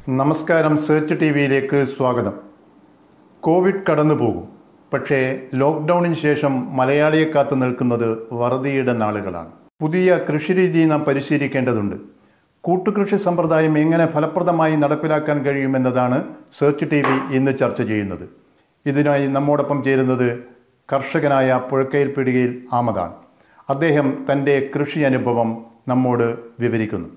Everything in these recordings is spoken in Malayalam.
നമസ്കാരം സെർച്ച് ടി വിയിലേക്ക് സ്വാഗതം കോവിഡ് കടന്നു പോകും പക്ഷേ ലോക്ക്ഡൗണിന് ശേഷം മലയാളിയെ കാത്തു നിൽക്കുന്നത് വറുതിയുടെ നാളുകളാണ് പുതിയ കൃഷിരീതി നാം പരിശീലിക്കേണ്ടതുണ്ട് കൂട്ടുകൃഷി സമ്പ്രദായം എങ്ങനെ ഫലപ്രദമായി നടപ്പിലാക്കാൻ കഴിയുമെന്നതാണ് സെർച്ച് ടി വി ഇന്ന് ചർച്ച ചെയ്യുന്നത് ഇതിനായി നമ്മോടൊപ്പം ചേരുന്നത് കർഷകനായ പുഴക്കയിൽ പിടികയിൽ ആമതാണ് അദ്ദേഹം തൻ്റെ കൃഷി അനുഭവം നമ്മോട് വിവരിക്കുന്നു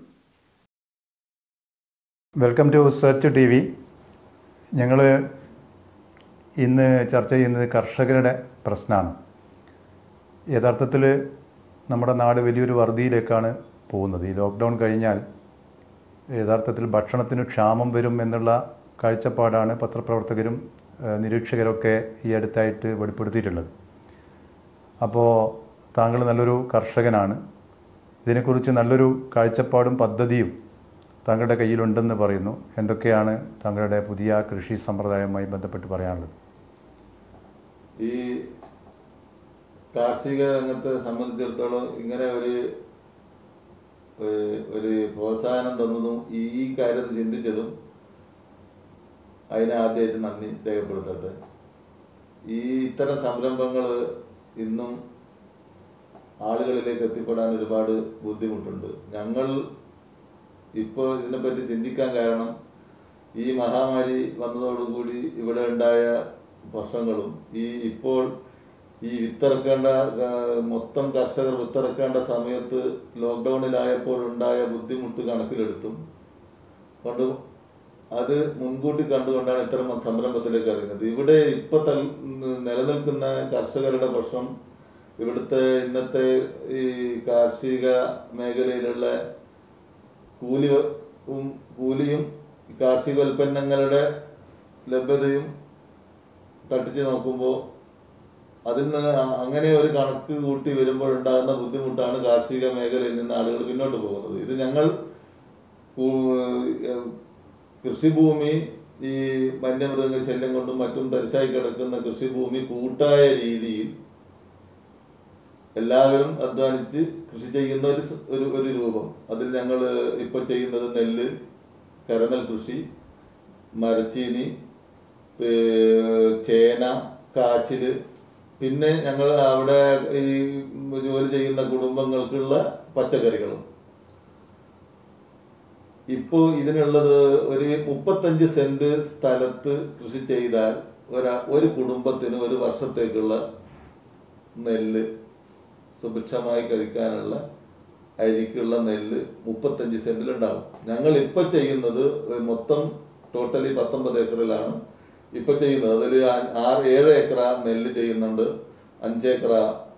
welcome to search T V ഞങ്ങൾ ഇന്ന് ചർച്ച ചെയ്യുന്നത് കർഷകരുടെ പ്രശ്നമാണ് യഥാർത്ഥത്തിൽ നമ്മുടെ നാട് വലിയൊരു വറുതിയിലേക്കാണ് പോകുന്നത് ഈ ലോക്ക്ഡൗൺ കഴിഞ്ഞാൽ യഥാർത്ഥത്തിൽ ഭക്ഷണത്തിന് ക്ഷാമം വരും എന്നുള്ള കാഴ്ചപ്പാടാണ് പത്രപ്രവർത്തകരും ഏഹ്, നിരീക്ഷകരൊക്കെ ഈ അടുത്തായിട്ട് വെളിപ്പെടുത്തിയിട്ടുള്ളത് അപ്പോൾ താങ്കൾ നല്ലൊരു കർഷകനാണ് ഇതിനെക്കുറിച്ച് നല്ലൊരു കാഴ്ചപ്പാടും പദ്ധതിയും താങ്കളുടെ കയ്യിലുണ്ടെന്ന് പറയുന്നു എന്തൊക്കെയാണ് താങ്കളുടെ പുതിയ കൃഷി സമ്പ്രദായവുമായി ബന്ധപ്പെട്ട് പറയാനുള്ളത് ഈ കാർഷിക രംഗത്തെ സംബന്ധിച്ചിടത്തോളം ഇങ്ങനെ ഒരു ഒരു- ഒരു പ്രോത്സാഹനം തന്നതും ഈ ഈ കാര്യത്തിൽ ചിന്തിച്ചതും അതിന് ആദ്യമായിട്ട് നന്ദി രേഖപ്പെടുത്തട്ടെ ഈ ഇത്തരം സംരംഭങ്ങൾ ഇന്നും ആളുകളിലേക്ക് എത്തിപ്പെടാൻ ഒരുപാട് ബുദ്ധിമുട്ടുണ്ട് ഞങ്ങൾ ഇപ്പോൾ ഇതിനെപ്പറ്റി ചിന്തിക്കാൻ കാരണം ഈ മഹാമാരി വന്നതോടുകൂടി ഇവിടെ ഉണ്ടായ പ്രശ്നങ്ങളും ഈ ഇപ്പോൾ ഈ വിത്തിറക്കേണ്ട ആ, മൊത്തം കർഷകർ വിത്തിറക്കേണ്ട സമയത്ത് ലോക്ക്ഡൗണിലായപ്പോൾ ഉണ്ടായ ബുദ്ധിമുട്ട് കണക്കിലെടുത്തും കൊണ്ട് അത് മുൻകൂട്ടി കണ്ടുകൊണ്ടാണ് ഇത്തരം സംരംഭത്തിലേക്ക് ഇറങ്ങുന്നത് ഇവിടെ ഇപ്പൊ തൽ നിലനിൽക്കുന്ന കർഷകരുടെ പ്രശ്നം ഇവിടുത്തെ ഇന്നത്തെ ഈ കാർഷിക മേഖലയിലുള്ള കൂലിയും കൂലിയും കാർഷിക ഉൽപ്പന്നങ്ങളുടെ ലഭ്യതയും തട്ടിച്ച് നോക്കുമ്പോൾ അതിൽ നിന്ന് അ- അങ്ങനെ ഒരു കണക്ക് കൂട്ടി വരുമ്പോൾ ഉണ്ടാകുന്ന ബുദ്ധിമുട്ടാണ് കാർഷിക മേഖലയിൽ നിന്ന് ആളുകൾ പിന്നോട്ട് പോകുന്നത് ഇത് ഞങ്ങൾ കൂ- ഏഹ് കൃഷിഭൂമി ഈ വന്യമൃഗ ശല്യം കൊണ്ടും മറ്റും തരിശായി കിടക്കുന്ന കൃഷിഭൂമി കൂട്ടായ രീതിയിൽ എല്ലാവരും അധ്വാനിച്ച് കൃഷി ചെയ്യുന്ന ഒരു സ- ഒരു ഒരു രൂപം അതിൽ ഞങ്ങൾ ഇപ്പൊ ചെയ്യുന്നത് നെല്ല് കരനെൽ കൃഷി മരച്ചീനി പേ- ചേന കാച്ചില് പിന്നെ ഞങ്ങൾ അവിടെ ഈ ജോലി ചെയ്യുന്ന കുടുംബങ്ങൾക്കുള്ള പച്ചക്കറികളും ഇപ്പോൾ ഇതിനുള്ളത് ഒരു മുപ്പത്തഞ്ച് സെന്റ് സ്ഥലത്ത് കൃഷി ചെയ്താൽ ഒരാ ഒരു കുടുംബത്തിന് ഒരു വർഷത്തേക്കുള്ള നെല്ല് സുഭിക്ഷമായി കഴിക്കാനുള്ള അരിക്കുള്ള നെല്ല് മുപ്പത്തഞ്ച് സെന്റിൽ ഉണ്ടാവും ഞങ്ങൾ ഇപ്പൊ ചെയ്യുന്നത് മൊത്തം ടോട്ടലി പത്തൊമ്പത് ഏക്കറിലാണ് ഇപ്പൊ ചെയ്യുന്നത് അതിൽ ആറ് ഏഴ് ഏക്കറ നെല്ല് ചെയ്യുന്നുണ്ട് അഞ്ചേക്കറ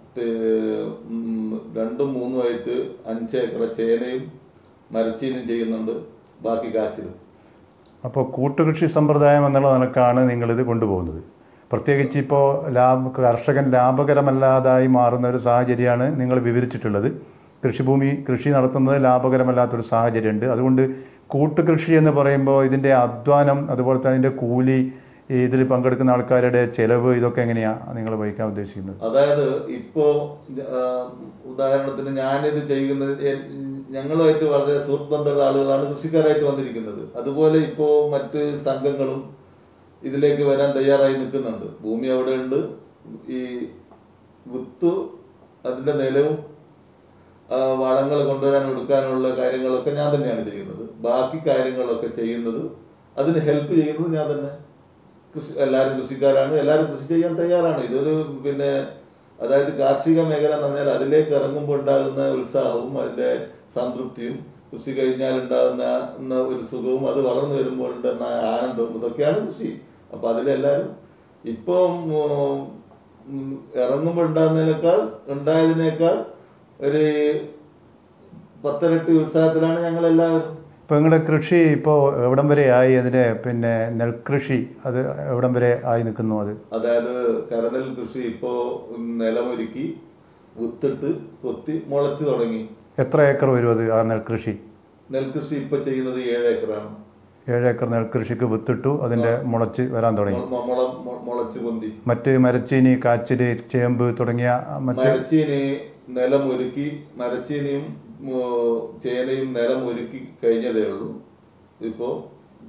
രണ്ടും മൂന്നുമായിട്ട് അഞ്ചേക്കറ ചേനയും മരച്ചീനും ചെയ്യുന്നുണ്ട് ബാക്കി കാച്ചിലും അപ്പോൾ കൂട്ടുകൃഷി സമ്പ്രദായം എന്നുള്ള നിലക്കാണ് നിങ്ങളിത് കൊണ്ടുപോകുന്നത് പ്രത്യേകിച്ച് ഇപ്പോൾ ലാഭ കർഷകൻ ലാഭകരമല്ലാതായി മാറുന്ന ഒരു സാഹചര്യമാണ് നിങ്ങൾ വിവരിച്ചിട്ടുള്ളത് കൃഷിഭൂമി കൃഷി നടത്തുന്നത് ലാഭകരമല്ലാത്തൊരു സാഹചര്യമുണ്ട് അതുകൊണ്ട് കൂട്ടുകൃഷി എന്ന് പറയുമ്പോൾ ഇതിൻ്റെ അധ്വാനം അതുപോലെ തന്നെ അതിൻ്റെ കൂലി ഈ ഇതിൽ പങ്കെടുക്കുന്ന ആൾക്കാരുടെ ചെലവ് ഇതൊക്കെ എങ്ങനെയാണ് നിങ്ങൾ വഹിക്കാൻ ഉദ്ദേശിക്കുന്നത് അതായത് ഇപ്പോ ആ, ഉദാഹരണത്തിന് ഞാനിത് ചെയ്യുന്നത് എൻ- ഞങ്ങളുമായിട്ട് വളരെ സുഹൃത്ത് ബന്ധമുള്ള ആളുകളാണ് കൃഷിക്കാരായിട്ട് വന്നിരിക്കുന്നത് അതുപോലെ ഇപ്പോ മറ്റ് സംഘങ്ങളും ഇതിലേക്ക് വരാൻ തയ്യാറായി നിൽക്കുന്നുണ്ട് ഭൂമി അവിടെ ഉണ്ട് ഈ വിത്ത് അതിന്റെ നിലവും വളങ്ങൾ കൊണ്ടുവരാൻ എടുക്കാനുള്ള കാര്യങ്ങളൊക്കെ ഞാൻ തന്നെയാണ് ചെയ്യുന്നത് ബാക്കി കാര്യങ്ങളൊക്കെ ചെയ്യുന്നത് അതിന് ഹെൽപ്പ് ചെയ്യുന്നത് ഞാൻ തന്നെ കൃഷി എല്ലാവരും കൃഷിക്കാരാണ് എല്ലാവരും കൃഷി ചെയ്യാൻ തയ്യാറാണ് ഇതൊരു പിന്നെ അതായത് കാർഷിക മേഖല എന്ന് പറഞ്ഞാൽ അതിലേക്ക് ഇറങ്ങുമ്പോൾ ഉണ്ടാകുന്ന ഉത്സാഹവും അതിന്റെ സംതൃപ്തിയും കൃഷി കഴിഞ്ഞാൽ ഉണ്ടാകുന്ന ന്ന ഒരു സുഖവും അത് വളർന്നു വരുമ്പോൾ ഉണ്ടാകുന്ന ആനന്ദവും ഇതൊക്കെയാണ് കൃഷി അപ്പൊ അതിലെല്ലാവരും ഇപ്പം ഉം, ഇറങ്ങുമ്പോൾ ഉണ്ടാകുന്നതിനേക്കാൾ ഉണ്ടായതിനേക്കാൾ ഒരു പത്തിരട്ടി ഉത്സാഹത്തിലാണ് ഞങ്ങൾ എല്ലാവരും ഇപ്പോൾ നിങ്ങളുടെ കൃഷി ഇപ്പോൾ എവിടം വരെ ആയി അതിൻ്റെ പിന്നെ നെൽകൃഷി അത് എവിടം വരെ ആയി നിൽക്കുന്നു അത് അതായത് കരനെൽ കൃഷി ഇപ്പോ നിലമൊരുക്കി വിത്തിട്ട് കൊത്തി മുളച്ചു തുടങ്ങി എത്ര ഏക്കർ വരും അത് ആ നെൽകൃഷി നെൽകൃഷി ഇപ്പൊ ചെയ്യുന്നത് ഏഴ് ഏക്കറാണ് ഏഴ് ഏക്കർ നെൽകൃഷിക്ക് വിത്തിട്ടു അതിൻ്റെ മുളച്ച് വരാൻ തുടങ്ങി മൊ- മുള മൊ- മുളച്ചു പൊന്തി മറ്റ് മരച്ചീനി കാച്ചില് ചേമ്പ് തുടങ്ങിയ മറ്റ് മരച്ചീനി നിലമൊരുക്കി മരച്ചീനിയും ഉം, ചേനയും നിലമൊരുക്കി കഴിഞ്ഞതേ ഉള്ളൂ ഇപ്പോ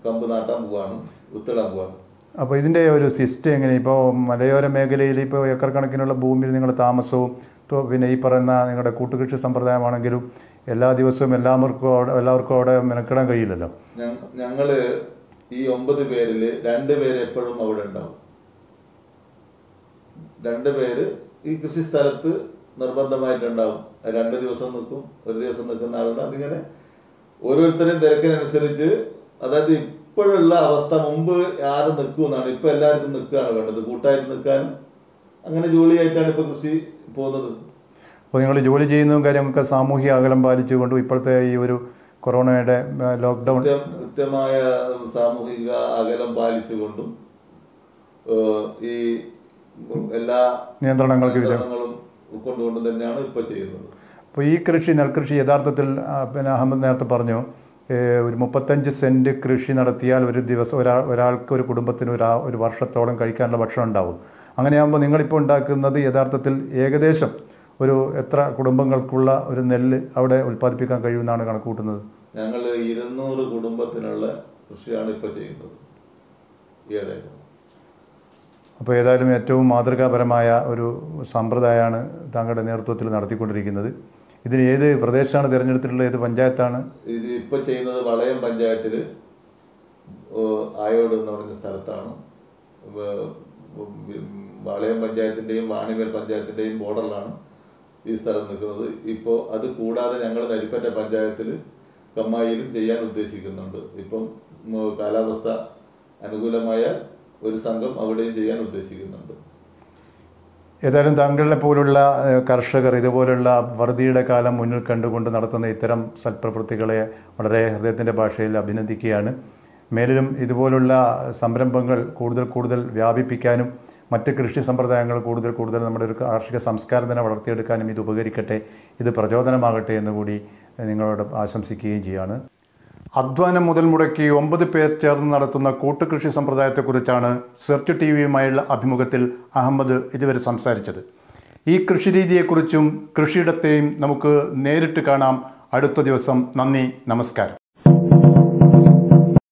കമ്പ് നാട്ടാൻ പോവാണ് വിത്തിടാൻ പോവാണ് അപ്പോൾ ഇതിൻ്റെ ഒരു സിസ്റ്റം എങ്ങനെ ഇപ്പോൾ മലയോര മേഖലയിൽ ഇപ്പോൾ ഏക്കർ കണക്കിനുള്ള ഭൂമിയിൽ നിങ്ങളുടെ താമസവും തൊ- പിന്നെ ഈ പറയുന്ന നിങ്ങളുടെ കൂട്ടുകൃഷി സമ്പ്രദായമാണെങ്കിലും എല്ലാ ദിവസവും എല്ലാവർക്കും അവിടെ എല്ലാവർക്കും അവിടെ മെനക്കിടാൻ കഴിയില്ലല്ലോ ഞ- ഞങ്ങള് ഈ ഒമ്പത് പേരില് രണ്ട് പേര് എപ്പോഴും അവിടെ ഉണ്ടാവും രണ്ട് പേര് ഈ കൃഷി സ്ഥലത്ത് നിർബന്ധമായിട്ടുണ്ടാവും രണ്ട് ദിവസം നിൽക്കും ഒരു ദിവസം നിൽക്കുന്ന ആളുണ്ട് അതിങ്ങനെ ഓരോരുത്തരും തിരക്കിനനുസരിച്ച് അതായത് ഇപ്പോഴുള്ള അവസ്ഥ മുമ്പ് ആര് നിൽക്കുമെന്നാണ് ഇപ്പൊ എല്ലാവർക്കും നിൽക്കുകയാണ് വേണ്ടത് കൂട്ടായിട്ട് നിൽക്കാനും അങ്ങനെ ജോലിയായിട്ടാണ് ഇപ്പൊ കൃഷി പോകുന്നത് അപ്പോൾ നിങ്ങൾ ജോലി ചെയ്യുന്നതും കാര്യങ്ങളൊക്കെ സാമൂഹിക അകലം പാലിച്ചുകൊണ്ടും ഇപ്പോഴത്തെ ഈ ഒരു കൊറോണയുടെ ആ, ലോക്ക്ഡൗൺ കൃത്യം കൃത്യമായ സാമൂഹിക അകലം പാലിച്ചുകൊണ്ടും ഏഹ്, ഈ എല്ലാ നിയന്ത്രണങ്ങൾക്ക് വിധേയം നിയന്ത്രണങ്ങളും കൊണ്ടുകൊണ്ട് തന്നെയാണ് ഇപ്പൊ ചെയ്യുന്നത് അപ്പോൾ ഈ കൃഷി നെൽകൃഷി യഥാർത്ഥത്തിൽ ആ, പിന്നെ അഹമ്മദ് നേരത്തെ പറഞ്ഞു ഏ, ഒരു മുപ്പത്തഞ്ച് സെൻറ്റ് കൃഷി നടത്തിയാൽ ഒരു ദിവസം ഒരാൾ ഒരാൾക്ക് ഒരു കുടുംബത്തിന് ഒരു ആ- ഒരു വർഷത്തോളം കഴിക്കാനുള്ള ഭക്ഷണം ഉണ്ടാവും അങ്ങനെയാകുമ്പോൾ നിങ്ങളിപ്പോൾ ഉണ്ടാക്കുന്നത് യഥാർത്ഥത്തിൽ ഏകദേശം ഒരു എത്ര കുടുംബങ്ങൾക്കുള്ള ഒരു നെല്ല് അവിടെ ഉൽപ്പാദിപ്പിക്കാൻ കഴിയുമെന്നാണ് കണക്ക് കൂട്ടുന്നത് ഞങ്ങൾ ഇരുന്നൂറ് കുടുംബത്തിനുള്ള കൃഷിയാണ് ഇപ്പൊ ചെയ്യുന്നത് ഈ ഇടയിൽ അപ്പോൾ ഏതായാലും ഏറ്റവും മാതൃകാപരമായ ഒരു സമ്പ്രദായമാണ് താങ്കളുടെ നേതൃത്വത്തിൽ നടത്തിക്കൊണ്ടിരിക്കുന്നത് ഇതിന് ഏത് പ്രദേശമാണ് തിരഞ്ഞെടുത്തിട്ടുള്ളത് ഏത് പഞ്ചായത്താണ് ഇത് ഇപ്പൊ ചെയ്യുന്നത് വളയം പഞ്ചായത്തില് ഏഹ്, ആയോട് എന്ന് പറഞ്ഞ സ്ഥലത്താണ് വേ- ഉം, വളയം പഞ്ചായത്തിന്റെയും വാണിമേൽ പഞ്ചായത്തിന്റെയും ബോർഡറിലാണ് ഈ സ്ഥലം നിൽക്കുന്നത് ഇപ്പോൾ അത് കൂടാതെ ഞങ്ങൾ നരിപ്പറ്റ പഞ്ചായത്തിൽ കമ്മായിലും ചെയ്യാൻ ഉദ്ദേശിക്കുന്നുണ്ട് ഇപ്പം ഉം, കാലാവസ്ഥ അനുകൂലമായാൽ ഒരു സംഘം അവിടെയും ചെയ്യാൻ ഉദ്ദേശിക്കുന്നുണ്ട് ഏതായാലും താങ്കളെ പോലുള്ള ഏഹ്, കർഷകർ ഇതുപോലുള്ള വറുതിയുടെ കാലം മുന്നിൽ കണ്ടുകൊണ്ട് നടത്തുന്ന ഇത്തരം സൽപ്രവൃത്തികളെ വളരെ ഹൃദയത്തിൻ്റെ ഭാഷയിൽ അഭിനന്ദിക്കുകയാണ് മേലിലും ഇതുപോലുള്ള സംരംഭങ്ങൾ കൂടുതൽ കൂടുതൽ വ്യാപിപ്പിക്കാനും മറ്റ് കൃഷി സമ്പ്രദായങ്ങൾ കൂടുതൽ കൂടുതൽ നമ്മുടെ ഒരു കാർഷിക സംസ്കാരം തന്നെ വളർത്തിയെടുക്കാനും ഇത് ഉപകരിക്കട്ടെ ഇത് പ്രചോദനമാകട്ടെ എന്ന് കൂടി ഏഹ്, നിങ്ങളോട് ആശംസിക്കുകയും ചെയ്യുകയാണ് അധ്വാനം മുതൽ മുടക്കി ഒമ്പത് പേർ ചേർന്ന് നടത്തുന്ന കൂട്ടുകൃഷി സമ്പ്രദായത്തെക്കുറിച്ചാണ് സെർച്ച് ടി വിയുമായുള്ള അഭിമുഖത്തിൽ അഹമ്മദ് ഇതുവരെ സംസാരിച്ചത് ഈ കൃഷിരീതിയെക്കുറിച്ചും കൃഷിയിടത്തെയും നമുക്ക് നേരിട്ട് കാണാം അടുത്ത ദിവസം നന്ദി നമസ്കാരം